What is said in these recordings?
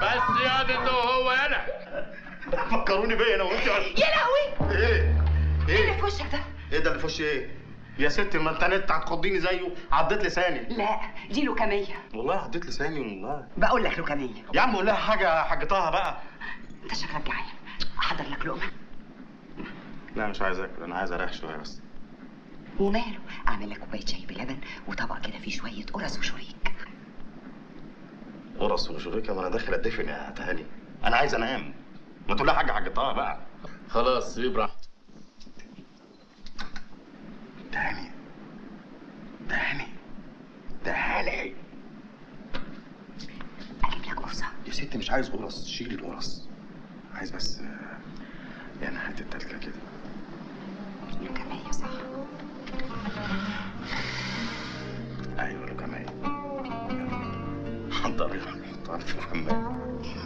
بس يا دي انت وهو انا فكروني بيا انا وانت يا لهوي ايه ايه اللي ايه في وشك ده ايه ده اللي في وشي ايه يا ستي ما انت نت هتخضيني زيه عضيت لساني لا دي لوكاميه والله عضيت لساني والله بقول لك لوكاميه يا عم قول لها حاجه حاجتها بقى انت شكلك جعان احضر لك لقمه لا مش عايز اكل انا عايز اريح شويه بس وماله اعمل لك كوبايه شاي بلبن وطبق كده فيه شويه قرص وشريك قرص وشريكه ما انا داخل اتدفن يا تهاني انا عايز انام ما تقول لها حاجه حاجتها بقى خلاص سيب راحتك تهاني تهاني تهاني اجيب لك قرصه يا ستي مش عايز قرص شيل القرص عايز بس آه، يعني حته تلكه كده لوكاميه صح ايوه لو كمان حضر حضر في الحمام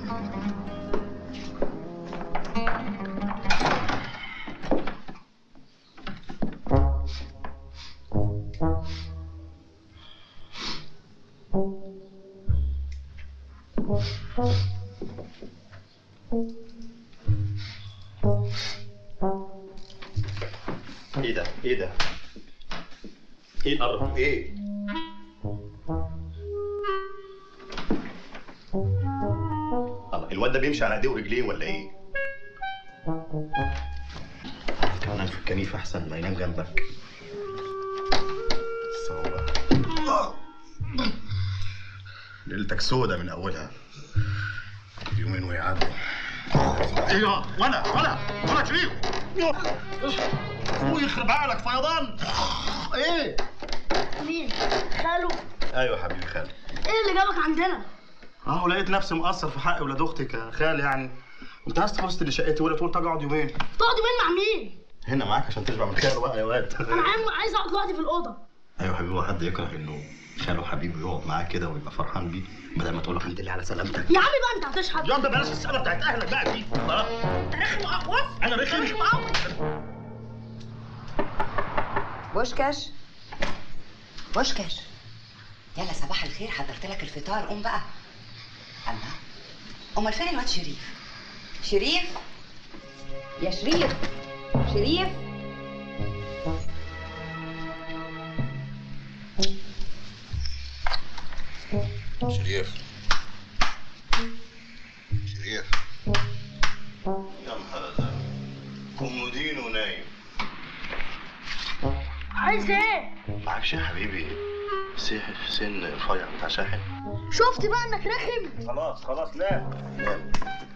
ايه ده ايه ده ايه القرف ايه الله الواد ده بيمشي على ايديه ورجليه ولا ايه كان انام في الكنيف احسن ما ينام جنبك صعبة ليلتك سودة من اولها يومين ويعدوا ايه ولا ولا ولا شريف ويخرب عقلك فيضان ايه مين؟ خالو ايوه حبيبي خالد ايه اللي جابك عندنا؟ اهو لقيت نفسي مقصر في حق ولاد اختك يا خال يعني كنت عايز تخلص اللي شقتي ولا تقول تقعد يومين تقعد يومين مع مين؟ هنا معاك عشان تشبع من خير بقى يا واد انا عايز عايز اقعد لوحدي في الاوضه ايوه حبيبي هو حد يكره انه خاله حبيبي يقعد معاه كده ويبقى فرحان بيه بدل ما تقول له الحمد لله على سلامتك يا عم بقى انت هتشحت يا ده بلاش السنه بتاعت اهلك بقى دي خلاص انت رخم وقوص انا رخم بوشكاش بوشكاش يلا صباح الخير حضرت لك الفطار قوم بقى الله امال فين الواد شريف شريف يا شريف شريف شريف شريف يا نهار ازرق كومودين ونايم عايز ايه؟ معكش يا حبيبي سيح في سن رفيع بتاع شاحن شفت بقى انك رخم؟ خلاص خلاص نام نام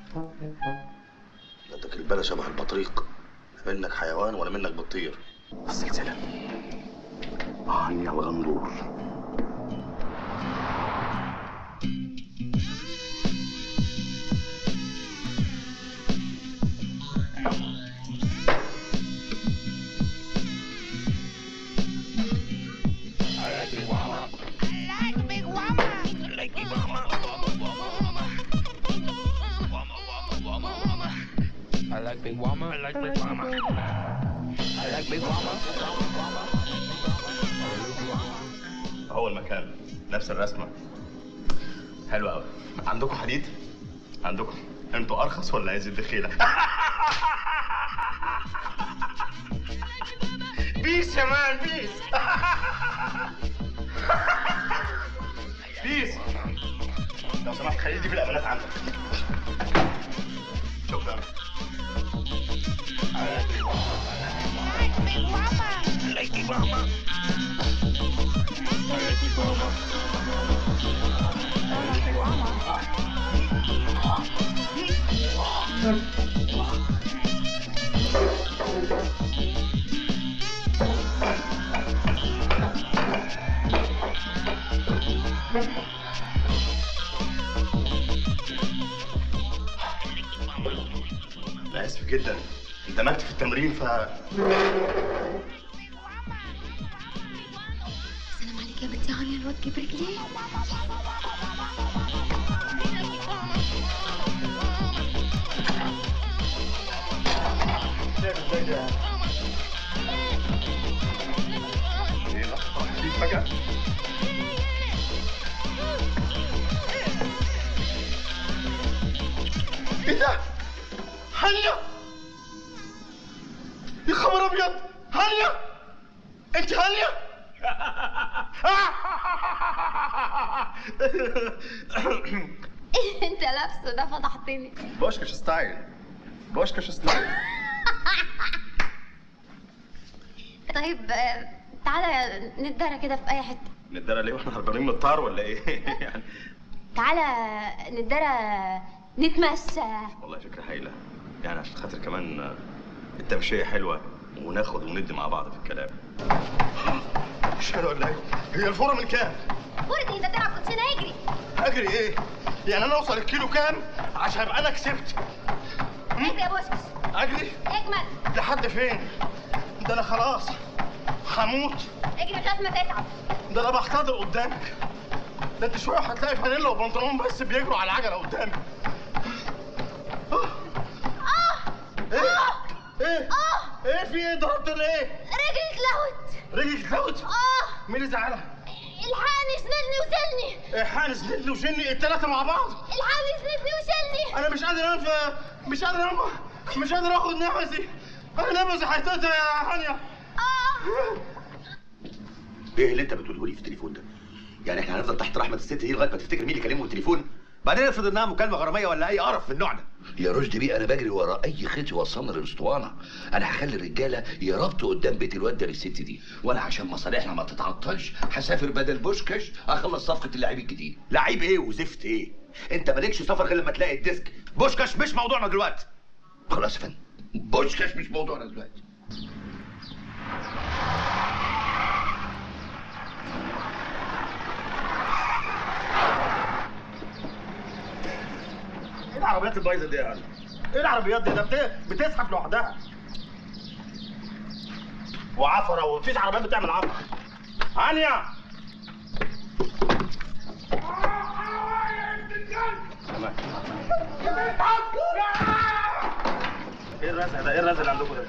لدك البلا شبه البطريق لا منك حيوان ولا منك بتطير السلسلة عني الغندور I like big mama. I like big mama. I like big mama. هو المكان نفس الرسمة حلو قوي عندكم حديد؟ عندكم انتوا ارخص ولا عايز الدخيلة؟ بيس يا مان بيس بيس لو سمحت خلي دي في الامانات عندك شكرا انا اسف جدا اندمجت في التمرين ف سلام عليك يا بنتي عليا الواد جيب رجليه ايه لحظة دي فجأة ايه ده؟ هانيا يا خبر ابيض هانيا انت هانيا انت لابسه ده فضحتني بوشكش ستايل بوشكش ستايل طيب آه، تعالى نتدرى كده في اي حته ندرى ليه واحنا هربانين من الطار ولا ايه؟ يعني تعالى نتدرى نتمشى والله فكرة هايلة يعني عشان خاطر كمان آه، التمشية حلوة وناخد وندي مع بعض في الكلام مش حلوة ولا ايه؟ هي الفورة من كام؟ ورد انت تلعب كوتشينه اجري اجري ايه؟ يعني انا اوصل الكيلو كام عشان ابقى انا كسبت اجري يا بوشكش اجري اجمل لحد فين؟ ده انا خلاص هموت اجري لغايه ما تتعب ده انا بحتضر قدامك ده انت شويه هتلاقي فانيلا وبنطلون بس بيجروا على العجله قدامي ايه ايه ايه في ايه ضربت ليه رجلي اتلوت رجلك اتلوت اه مين اللي زعلها الحقني سندني وشلني إيه، حارس نجلي وجني الثلاثه مع بعض الحقني سندني وشلني انا مش قادر انام مش قادر انام مش قادر اخد نفسي انا نفسي هيتقطع يا هانيا اه ايه اللي انت بتقوله لي في التليفون ده؟ يعني احنا هنفضل تحت رحمه الست دي لغايه ما تفتكر مين اللي كلمه التليفون؟ بعدين افرض انها مكالمه غراميه ولا اي قرف من النوع ده. يا رشدي بيه انا بجري ورا اي خيط يوصلنا للاسطوانه انا هخلي الرجاله يربطوا قدام بيت الواد ده للست دي وانا عشان مصالحنا ما تتعطلش هسافر بدل بوشكاش اخلص صفقه اللاعب الجديد لعيب ايه وزفت ايه؟ انت مالكش سفر غير لما تلاقي الديسك. بوشكاش مش موضوعنا دلوقتي. خلاص يا فندم بوشكاش مش موضوعنا دلوقتي ايه العربيات البايظه دي يا هانيا ايه العربيات دي ده بت- بتزحف لوحدها وعفره ومفيش عربيات بتعمل عفره هانيا تمام. ايه الرزق ده ايه الرزق اللي عندكم ده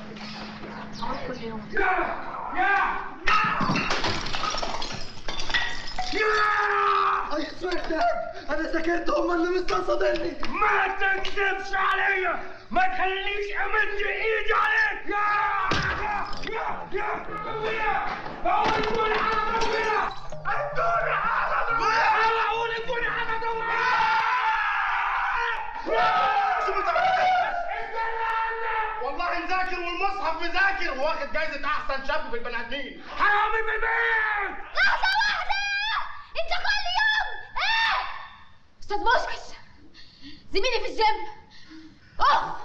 انا سكرت هم اللي مستقصدني. ما تكذبش عليا ما تخلينيش امد ايدي عليك يا يا يا يا اقول كل حاجه ربنا ادوني حاجه ربنا اقول كل حاجه ربنا والله مذاكر والمصحف مذاكر واخد جايزه احسن شاب في البني ادمين حرامي في البيت لحظه واحده انت كل يوم ايه استاذ بوشكش زميلي في الجيم اوف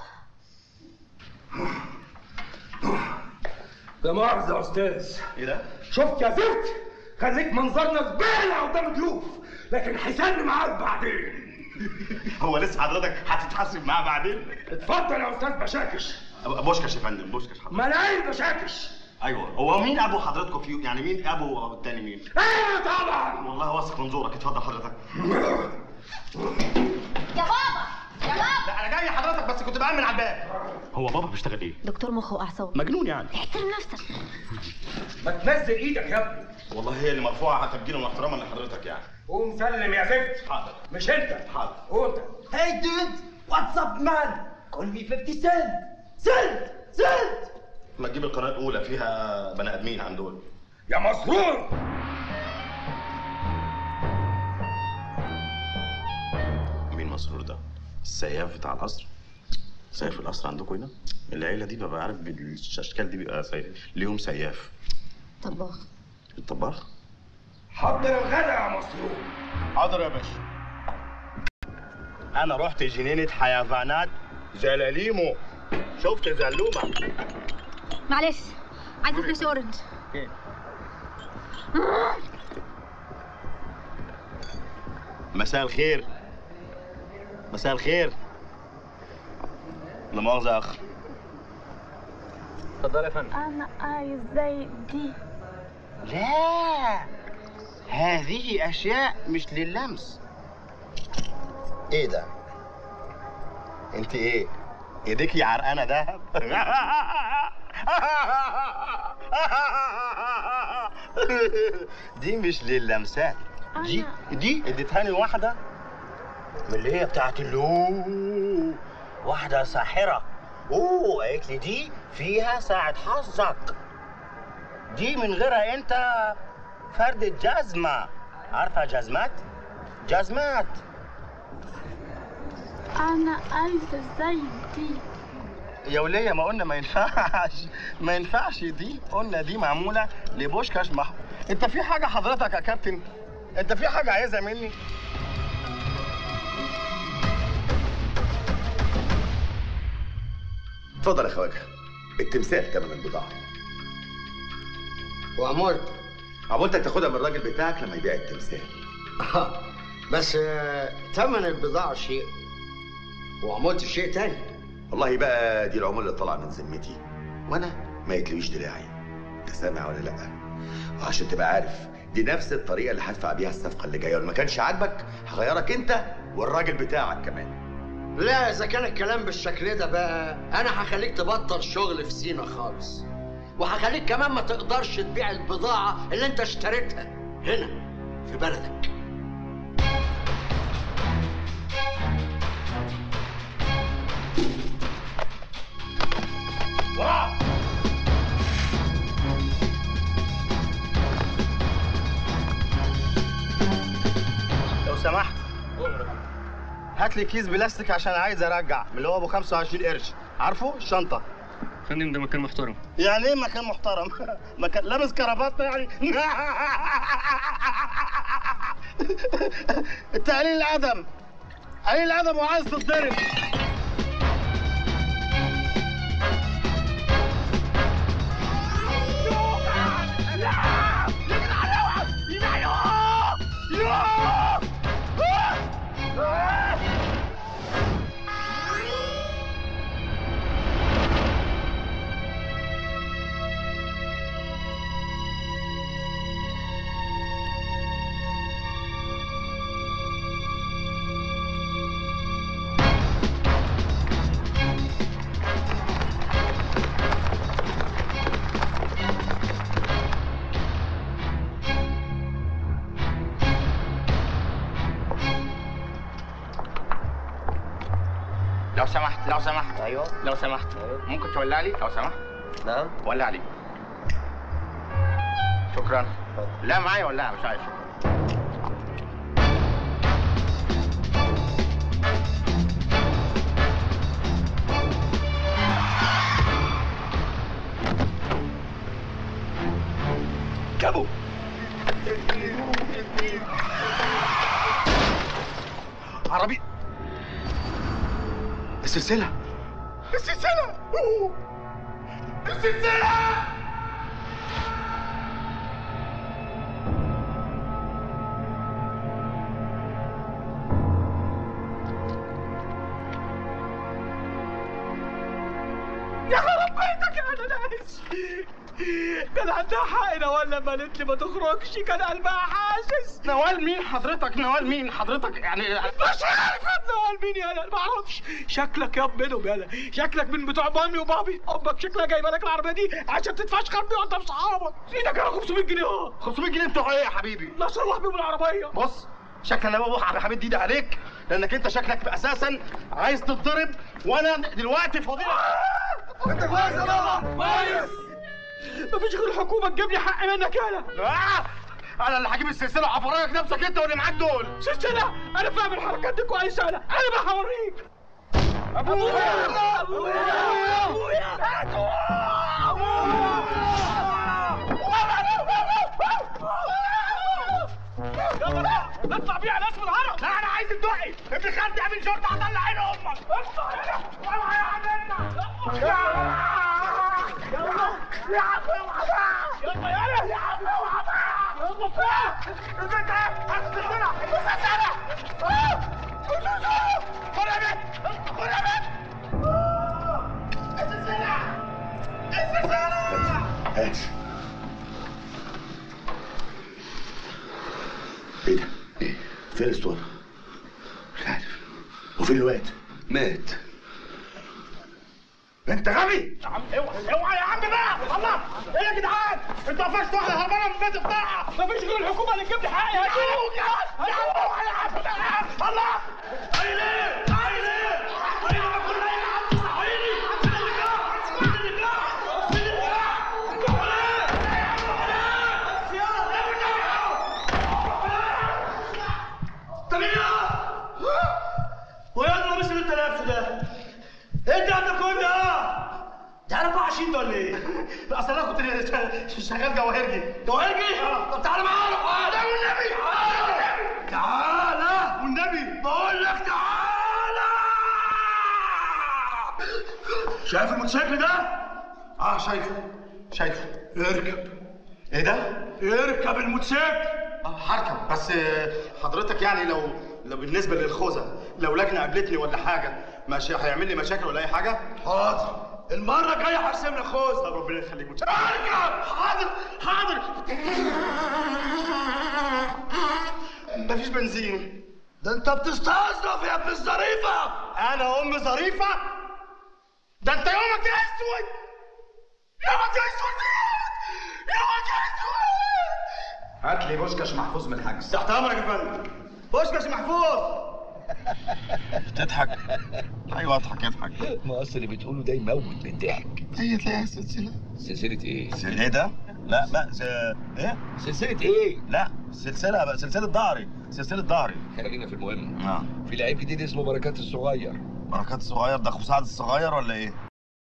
لا مؤاخذة يا أستاذ ايه ده؟ شفت يا زفت خليك منظرنا زبالة قدام ضيوف لكن حسابي معاك بعدين هو لسه حضرتك هتتحاسب معاه بعدين؟ اتفضل يا أستاذ بشاكش بوشكش يا فندم بوشكش حضرتك ملايين بشاكش ايوه هو مين ابو حضرتك فيه يعني مين ابو التاني مين؟ ايوه طبعا والله واثق من زورك اتفضل حضرتك يا بابا يا بابا لا انا جاي حضرتك بس كنت بأمن على الباب هو بابا بيشتغل ايه؟ دكتور مخ واعصاب مجنون يعني احترم نفسك ما تنزل ايدك يا ابني والله هي اللي مرفوعه تبجيلا واحتراما لحضرتك يعني قوم سلم يا زفت حاضر مش انت حاضر قوم انت Hey dude, what's up man? Call me 50 cent. Cent, cent. ما تجيب القناه الاولى فيها بني ادمين عن دول يا مسرور مين مسرور ده؟ السياف بتاع القصر سياف القصر عندكم هنا؟ العيله دي ببقى عارف بالاشكال دي بيبقى سياف ليهم سياف طباخ الطباخ حضر الغدا يا مسرور حاضر يا باشا انا رحت جنينه حيوانات زلاليمو شفت زلومه معلش عايزه فلوس اورنج مساء الخير مساء الخير لا مؤاخذة يا أخ اتفضل يا فندم انا عايز زي دي لا هذه أشياء مش للمس إيه ده؟ أنت إيه؟ إيديكي عرقانة دهب؟ دي مش للمسات دي دي اديتهاني واحدة من اللي هي بتاعت اللو واحدة ساحرة اوه قالت لي دي فيها ساعة حظك دي من غيرها انت فردة جزمة عارفة جزمات؟ جزمات انا عايزه زي دي يا ولية ما قلنا ما ينفعش ما ينفعش دي قلنا دي معمولة لبوشكاش مح انت في حاجة حضرتك يا كابتن انت في حاجة عايزها مني اتفضل يا خواجه التمثال تمن البضاعه وعمولت عمولتك تاخدها من الراجل بتاعك لما يبيع التمثال آه، بس آه، تمن البضاعة شيء وعمولت شيء تاني والله بقى دي العمولة اللي طالعة من ذمتي وانا ما يتلويش دراعي انت سامع ولا لا وعشان تبقى عارف دي نفس الطريقة اللي هدفع بيها الصفقة اللي جاية وما كانش عاجبك هغيرك انت والراجل بتاعك كمان لا إذا كان الكلام بالشكل ده بقى أنا هخليك تبطل شغل في سينا خالص وهخليك كمان ما تقدرش تبيع البضاعة اللي أنت اشتريتها هنا في بلدك لو سمحت هات لي كيس بلاستيك عشان عايز ارجع من اللي هو ابو 25 قرش عارفه الشنطه فندم ده مكان محترم يعني ايه مكان محترم مكان لابس كرافات يعني انت قليل الادب قليل الادب وعايز تتضرب لو سمحت لو سمحت ايوه لو سمحت ممكن تولع لي لو سمحت نعم ولع لي شكرا لا معايا ولا مش عايز شكرا جابوا عربي السلسلة السلسلة أوه. السلسلة يا خرب بيتك يا ناس كان عندها حق نوال لما قالت لي ما تخرجش كان قلبها حاسس نوال مين حضرتك نوال مين حضرتك يعني مش عارف نوال مين يالا ما اعرفش شكلك يا منهم يالا شكلك من بتوع مامي وبابي امك شكلها جايبه لك العربيه دي عشان تدفعش خربي وانت بصحابك ايدك يا 500 جنيه اهو 500 جنيه بتوع ايه يا حبيبي؟ لا صلح بيهم العربيه بص شكل انا بابا يا حبيبي دي عليك لانك انت شكلك اساسا عايز تتضرب وانا دلوقتي فاضي انت كويس يا بابا كويس مفيش غير الحكومه تجيب لي حق منك يالا آه! انا اللي هجيب السلسله وهفرجك نفسك انت واللي معاك دول سلسله انا فاهم الحركات دي كويس انا انا بقى هوريك ابويا ابويا ابويا يلا اطلع بيها ناس من العرب لا انا عايز الدقي ابن خالتي عامل شرطه هطلع عين امك اطلع هنا اوعى يا عمنا يلا يا عم اوعى يلا يلا يا عم اوعى يلا فين ازيك السلسله السلسله السلسله خد يا بنت خد يا بنت السلسله السلسله هات ايه ده؟ ايه؟ فين الاسطوانة؟ مش عارف وفين الواد؟ مات انت غبي يا عم اوعى اوعى يا عم بقى الله ايه يا جدعان انتوا قفشتوا واحده هربانه من البيت بتاعها مفيش غير الحكومه اللي تجيب لي حقي يا ابوك يا عم اوعى يا عم بقى الله ولا ايه؟ لا اصل انا كنت شغال جواهرجي جواهرجي؟ اه طب تعالى معانا تعالى والنبي تعالى تعالى والنبي بقول لك تعالى شايف الموتوسيكل ده؟ اه شايفه شايفه اركب ايه ده؟ اركب الموتوسيكل اه هركب بس آه، حضرتك يعني لو لو بالنسبه للخوذه لو لجنه قابلتني ولا حاجه ماشي هيعمل لي مشاكل ولا اي حاجه؟ حاضر المره الجايه هرسم لك خوذه طب ربنا يخليك متشكر اركب حاضر حاضر مفيش بنزين ده انت بتستظرف يا ابن الظريفه انا ام ظريفه ده انت يومك اسود يومك اسود يومك اسود هات لي بوشكاش محفوظ من الحجز تحت امرك يا فندم بوشكاش محفوظ تضحك ايوه اضحك اضحك ما اصل اللي بتقوله ده يموت من الضحك هي تلاقيها سلسله سلسلة ايه؟ ايه ده؟ لا لا س... ايه؟ سلسلة ايه؟ لا سلسله بقى سلسله ظهري سلسله ظهري خلينا في المهم اه في لعيب جديد اسمه بركات الصغير بركات الصغير ده اخو سعد الصغير ولا ايه؟